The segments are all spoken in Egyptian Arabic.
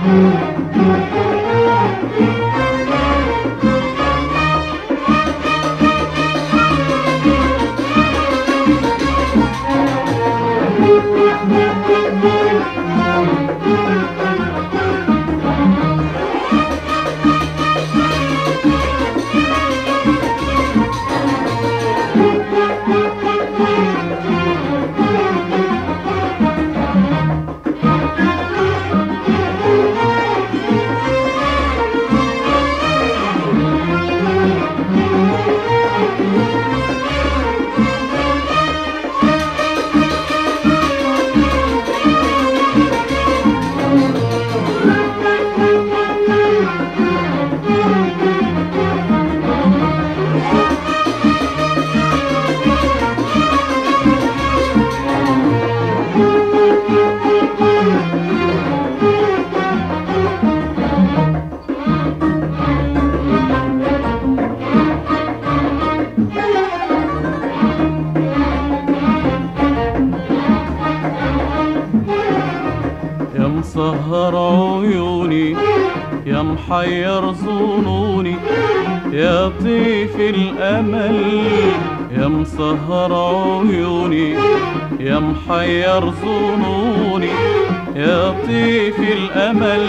يا مسهر عيوني يا محير ظنوني يا طيف الأمل يا مسهر عيوني يا محير ظنوني يا طيف الأمل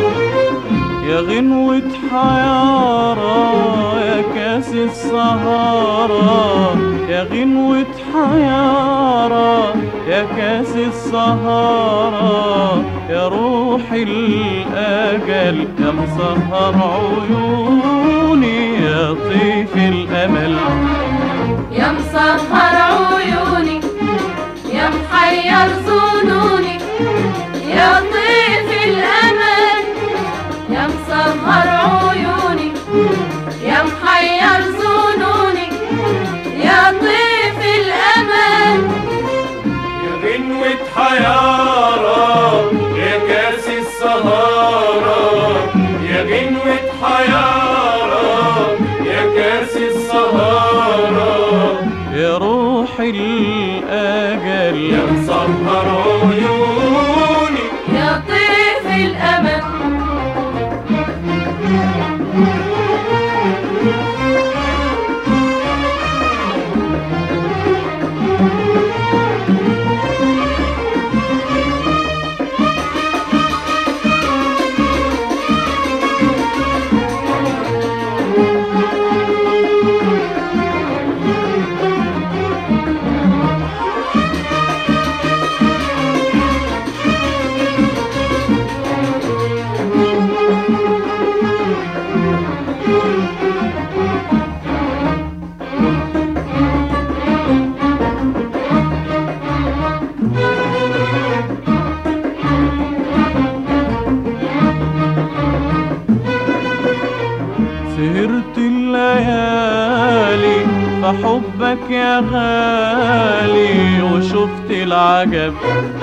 يا غنوة حيارى يا كاس السهارة يا غنوة حيارى يا كاس السهارة يا روح الأجل يا مسهر عيوني يا طيف الأمل يا مسهر عيوني يا محير ظنوني يا طيف الأمل يا مسهر عيوني يا محير ظنوني يا طيف الأمل يا غنوة حيارى يا كاس السهارة يا غنوة حيارى يا كاس السهارة يا روح الأجل يا مسهر عيوني يا طيف الأمل سهرت الليالي فحبك يا غالي وشفت العجب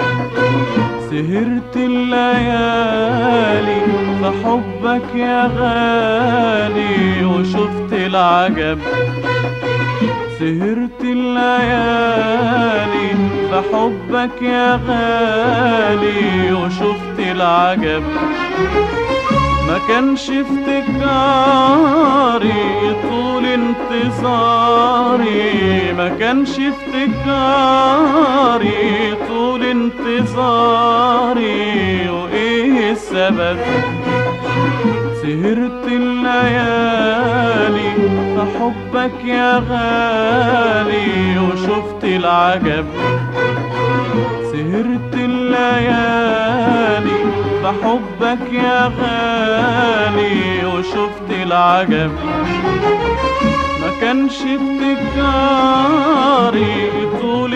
سهرت الليالي فحبك يا غالي وشفت العجب سهرت الليالي فحبك يا غالي وشفت العجب ما كانش افتكاري طول انتظاري ما كانش افتكاري طول انتظاري وايه السبب سهرت الليالي فحبك يا غالي وشفت العجب سهرت الليالي بحبك يا غالي وشفت العجب ما كانش افتكاري طول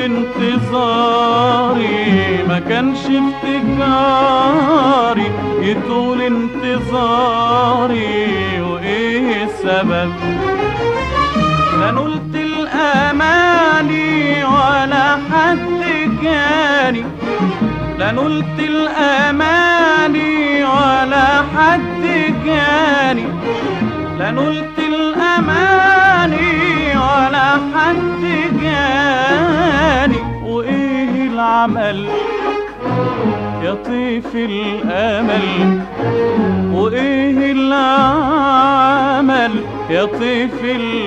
انتظاري ما كانش افتكاري طول انتظاري وايه السبب لا نلت الاماني ولا حد جاني لا نلت الاماني ولا حد جاني لا نلت الاماني ولا حد جاني وايه العمل يطيف الامل وايه العمل يطيف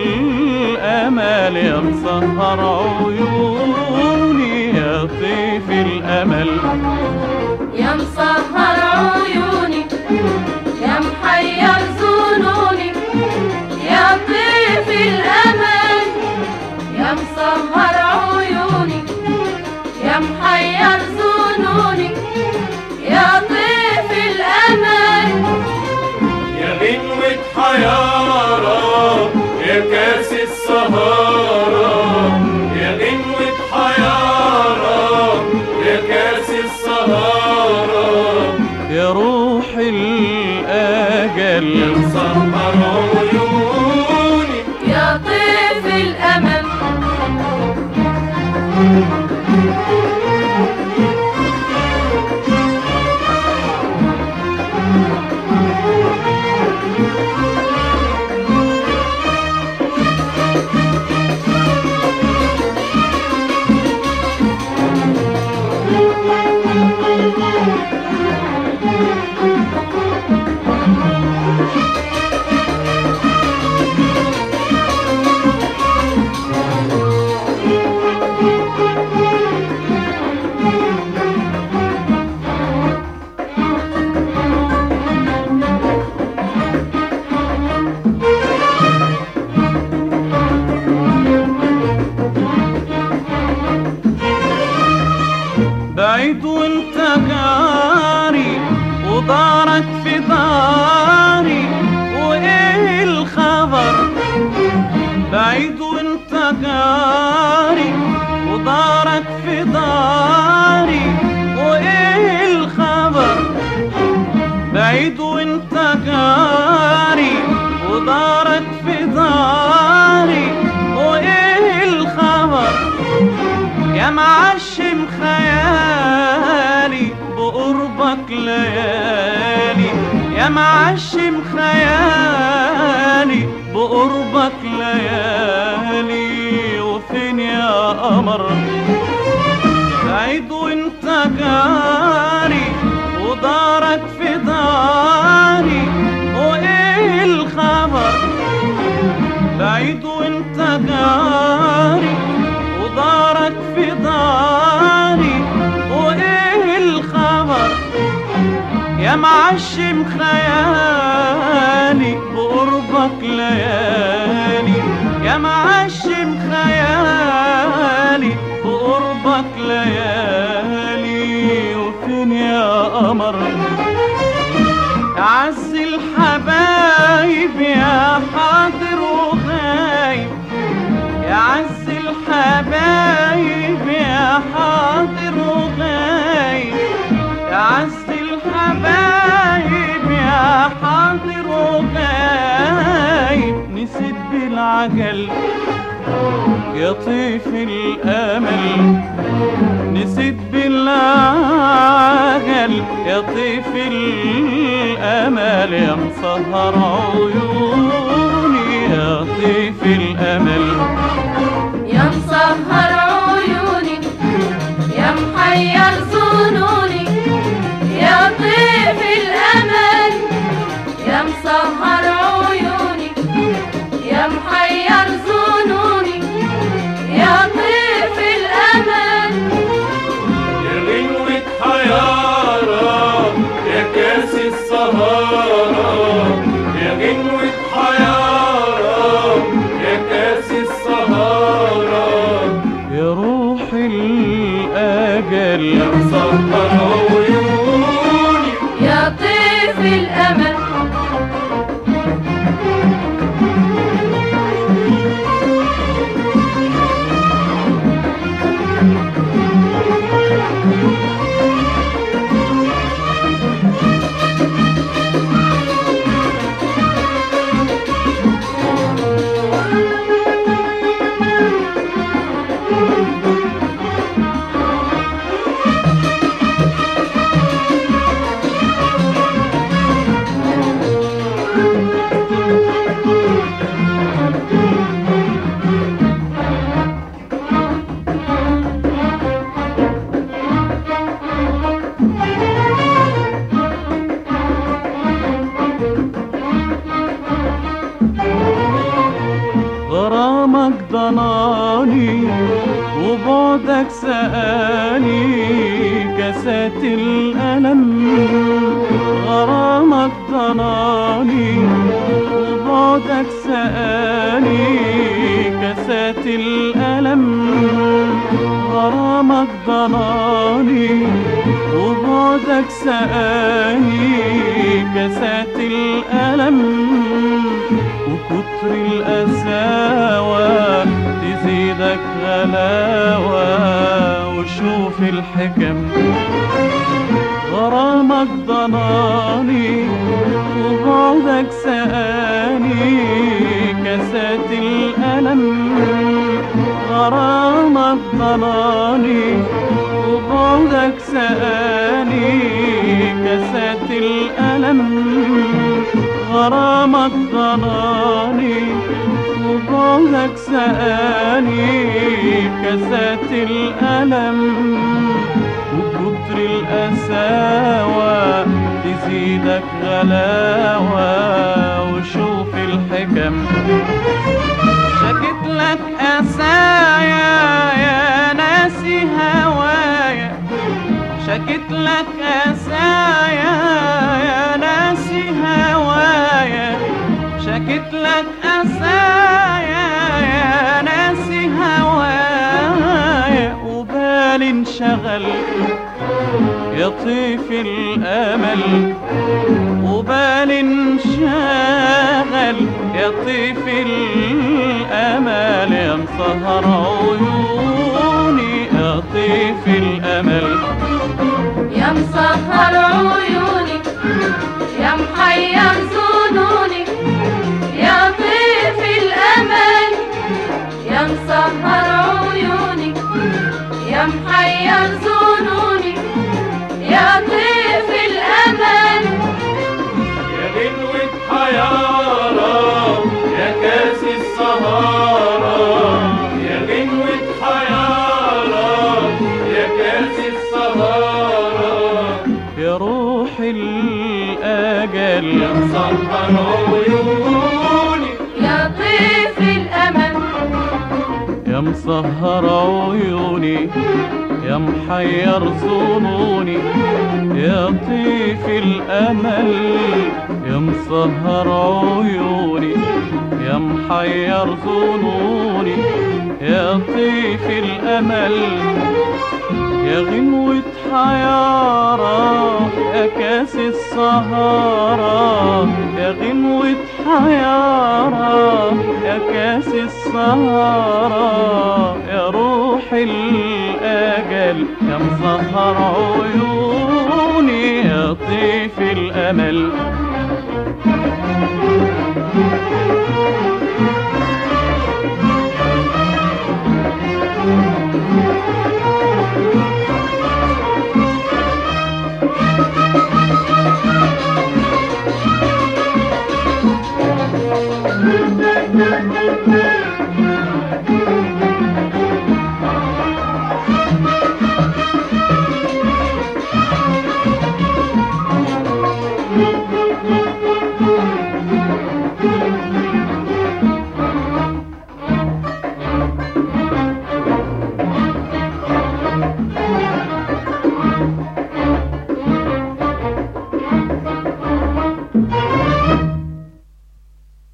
الامل يا مسهر عيوني يطيف الامل يا مسهر عيوني يا محير ظنوني يا طيف الأمل يا مسهر عيوني يا محير ظنوني يا طيف الأمل يا غنوة حيارة يا كاس السهارة يا غنوة حيارة يا كاس السهارة يا روح الاجل يا مسهر عيوني يا طيف الأمل بعيد وانت جاري ودارك في داري وايه الخبر بعيد وانت جاري ودارك في داري وايه الخبر بعيد وانت جاري ودارك في داري وايه الخبر يا معشم خيالي بقربك ليالي يا معشم خيالي بقربك ليالي وفين يا قمر بعيد وانت جاري ودارك في داري وايه الخبر بعيد وانت جاري ودارك في داري وايه الخبر يا معشم خيالي بقربك ليالي يا معشم خيالي بقربك ليالي وفين يا قمر عز الحبايب يا حاضر وغايب يا عز الحبايب يا حاضر وغايب يا عز الحبايب يا حاضر وغايب نسيت بالعجل يطيف الامل نسيت بالعجل يطيف الامل يا مسهر عيوني يطيف الامل يا مسهر عيوني يا محير ظنوني يا طيف الأمل يا مسهر عيوني يا محير ظنوني يا طيف الأمل يا غنوة حيارة يا كاس السهارة يا غنوة حيارة يا كاس السهارة يا روح الأجل يا مسهر عيوني يا طيف الأمل سآني كاسات الألم غرامك ضناني وبعدك سآني كاسات الألم غرامك ضناني وبعدك سآني كاسات الألم وكتر القساوة تزيدك غلاوة وشوف الحكم غرامك ضناني وبعدك سآني كاسات الألم غرامك ضناني وبعدك سآني كاسات الألم غرامك ضناني وبعدك سآني كاسات الألم وكتر القساوة تزيدك غلاوة وشوف الحكم شكت لك قسايا يا ناسي هوايا شكت لك قسايا يا ناسي هوايا شكت لك قسايا يا ناسي هوايا وبالي انشغل يا طيف الامل وبالي انشغل يا طيف الامل يا مسهر عيوني يا طيف الامل يا مسهر عيوني يا محير ظنوني يا طيف الأمل يا مسهر عيوني يا محير ظنوني يا طيف الأمل يا غنوة حيارة يا كاس السهارة يا غنوة حيارة يا كاس السهارة يا روح الأجل يا مسهر عيوني يا طيف الأمل يا مسهر عيوني يا محير ظنوني يا طيف الأمل يا مسهر عيوني يا محير ظنوني يا طيف الأمل يا غنوة حيارة يا كاس السهارة يا غنوة حيارة يا كاس السهارة يا روح الأجل يا مسهر عيوني يا طيف الأمل